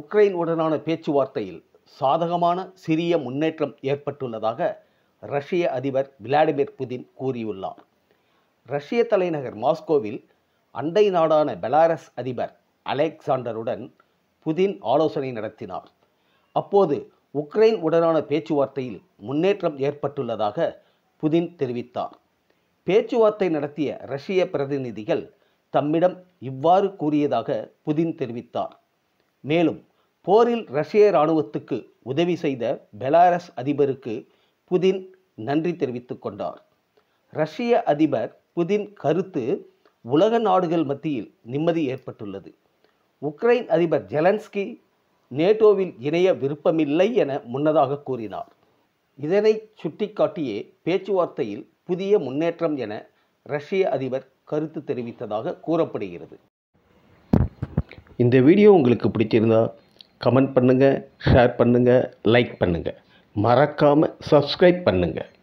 Ukraine உடனான பேச்சுவார்த்தையில் சாதகமான சிறிய முன்னேற்றம் ஏற்பட்டுள்ளதாக ரஷ்ய அதிபர் விளாடிமிர் புதின் கூறியுள்ளார் ரஷ்ய தலைநகர் மாஸ்கோவில் அண்டை நாடான பெலாரஸ் அதிபர் அலெக்சாண்டருடன் புதின் ஆலோசனை நடத்தினார் அப்போது உக்ரைன் உடனான பேச்சுவார்த்தையில் முன்னேற்றம் ஏற்பட்டுள்ளதாக புதின் தெரிவித்தார் பேச்சுவார்த்தை நடத்திய ரஷ்ய பிரதிநிதிகள் தம்மிடம் இவ்வாறு கூறியதாக புதின் தெரிவித்தார் மேலும் போரில் ரஷ்ய இராணுவத்துக்கு உதவி செய்த பெலாரஸ் அதிபருக்கு புதின் நன்றி தெரிவித்துக் கொண்டார் ரஷ்ய அதிபர் புதின் கருத்து உலக நாடுகள் மத்தியில் நிம்மதி ஏற்பட்டுள்ளது உக்ரைன் அதிபர் ஜெலன்ஸ்கி நேட்டோவில் இணைய விருப்பமில்லை என முன்னதாக கூறினார் இதனை சுட்டிக்காட்டியே பேச்சுவார்த்தையில் புதிய முன்னேற்றம் என ரஷ்ய அதிபர் கருத்து தெரிவித்ததாக கூறப்படுகிறது இந்த வீடியோ உங்களுக்கு பிடிச்சிருந்தா கமெண்ட் பண்ணுங்கள் ஷேர் பண்ணுங்கள் லைக் பண்ணுங்கள் மறக்காமல் சப்ஸ்கிரைப் பண்ணுங்கள்